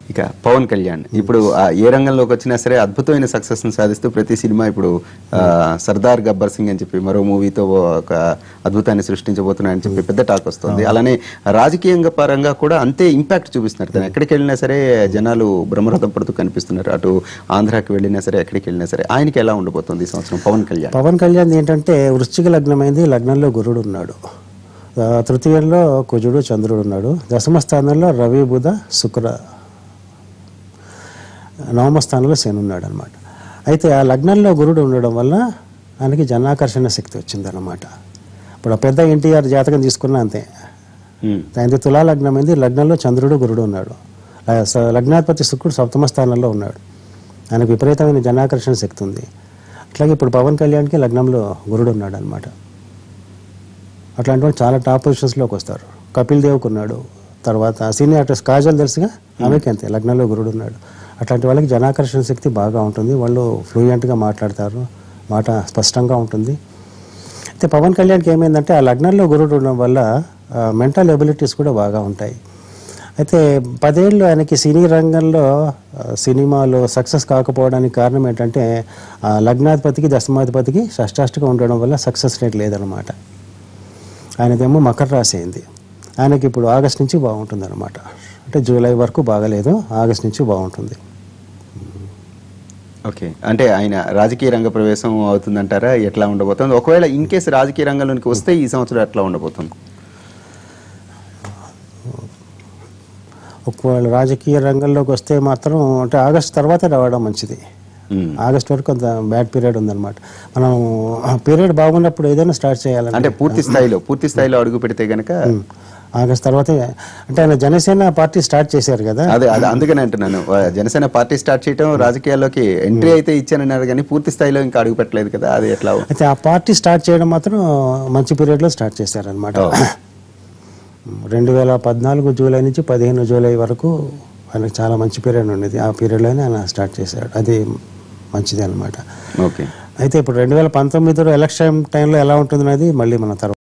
ఇక పవన్ కళ్యాణ్ ఇప్పుడు ఆ ఏ రంగంలోకి వచ్చినా సరే అద్భుతమైన సక్సెస్ ని సాధిస్తూ ప్రతి సినిమా ఇప్పుడు ఆ, సర్దార్ గబ్బర్ సింగ్ అని చెప్పి మరో మూవీతో ఒక అద్భుతాన్ని సృష్టించబోతున్నాయని చెప్పి పెద్ద టాక్ వస్తుంది అలానే రాజకీయంగా పరంగా కూడా అంతే ఇంపాక్ట్ చూపిస్తున్నారు తను ఎక్కడికి వెళ్ళినా సరే జనాలు బ్రహ్మరథం పడుతూ కనిపిస్తున్నారు అటు ఆంధ్రాకి వెళ్ళినా సరే ఎక్కడికి వెళ్ళినా సరే ఆయనకి ఎలా ఉండబోతుంది ఈ సంవత్సరం పవన్ కళ్యాణ్ పవన్ కళ్యాణ్ ఏంటంటే వృశ్చిక లగ్నమైంది లగ్నంలో గురుడు ఉన్నాడు ఆ, తృతీయంలో కుజుడు చంద్రుడు ఉన్నాడు దశమ స్థానంలో రవి బుధ శుక్ర నవమ స్థానంలో శని ఉన్నాడు అనమాట అయితే ఆ లగ్నంలో గురుడు ఉండడం వల్ల ఆయనకి జనాకర్షణ శక్తి వచ్చిందన్నమాట ఇప్పుడు ఆ పెద్ద ఎన్టీఆర్ జాతకం తీసుకున్నా అంతే ఉమ్, ఆయనది తులా లగ్నమైంది లగ్నంలో చంద్రుడు గురుడు ఉన్నాడు ఆ స- లగ్నాధిపతి శుక్రుడు సప్తమ స్థానంలో ఉన్నాడు ఆయనకు విపరీతమైన జనాకర్షణ శక్తి ఉంది అట్లాగే ఇప్పుడు పవన్ కళ్యాణ్కి లగ్నంలో గురుడు ఉన్నాడు అనమాట అట్లాంటి వాళ్ళు చాలా టాప్ పొజిషన్స్లోకి వస్తారు కపిల్ దేవ్కి ఉన్నాడు తర్వాత సీనియర్ ఆర్టిస్ట్ కాజల్ తెలుసుగా ఆమెకి అంతే లగ్నంలో గురుడు ఉన్నాడు అట్లాంటి వాళ్ళకి జనాకర్షణ శక్తి బాగా ఉంటుంది వాళ్ళు ఫ్లూయెంట్గా మాట్లాడతారు మాట స్పష్టంగా ఉంటుంది అయితే పవన్ కళ్యాణ్కి ఏమైందంటే ఆ లగ్నంలో గురుడు ఉండడం వల్ల మెంటల్ ఎబిలిటీస్ కూడా బాగా ఉంటాయి అయితే పదేళ్ళు ఆయనకి సినీ రంగంలో ఆ, సినిమాలో సక్సెస్ కాకపోవడానికి కారణం ఏంటంటే ఆ లగ్నాధిపతికి దశమాధిపతికి షష్టాష్టగా ఉండడం వల్ల సక్సెస్ రేట్ లేదనమాట ఆయనదేమో మకర రాశి అయింది ఆయనకి ఇప్పుడు ఆగస్ట్ నుంచి బాగుంటుంది అనమాట అంటే జూలై వరకు బాగలేదు ఆగస్ట్ నుంచి బాగుంటుంది ఓకే అంటే ఆయన రాజకీయ రంగ ప్రవేశం అవుతుందంటారా ఎట్లా ఉండబోతుంది ఒకవేళ ఇన్ కేసు రాజకీయ రంగంలోకి వస్తే ఈ సంవత్సరం ఎట్లా ఉండబోతుంది ఒకవేళ రాజకీయ రంగంలోకి వస్తే మాత్రం అంటే ఆగస్ట్ తర్వాతే రావడం మంచిది ఉమ్. ఆగస్ట్ వరకు కొంత బ్యాడ్ పీరియడ్ ఉందన్నమాట మనం ఆ పీరియడ్ బాగున్నప్పుడు ఏదైనా స్టార్ట్ చేయాలంటే అంటే పూర్తి స్థాయిలో పూర్తి స్థాయిలో అడుగు పెడితే గనక ఆగస్ట్ తర్వాతే అంటే ఆయన జనసేన పార్టీ స్టార్ట్ చేశారు కదా అదే అదే అందుకనే అంటున్నాను ఆ, జనసేన పార్టీ స్టార్ట్ చేయడం రాజకీయాల్లోకి ఎంట్రీ అయితే ఇచ్చానన్నారు కానీ పూర్తి స్థాయిలో ఇంకా అడుగు పెట్టలేదు కదా అది ఎట్లా అయితే ఆ పార్టీ స్టార్ట్ చేయడం మాత్రం మంచి పీరియడ్లో స్టార్ట్ చేశారనమాట రెండు వేల పద్నాలుగు జూలై నుంచి పదిహేను జూలై వరకు ఆయనకు చాలా మంచి పీరియడ్ ఉండేది ఆ పీరియడ్లోనే ఆయన స్టార్ట్ చేశాడు అది మంచిది అనమాట ఓకే అయితే ఇప్పుడు రెండు వేల పంతొమ్మిదిలో ఎలక్షన్ టైంలో ఎలా ఉంటుందనేది మళ్ళీ మన తర్వాత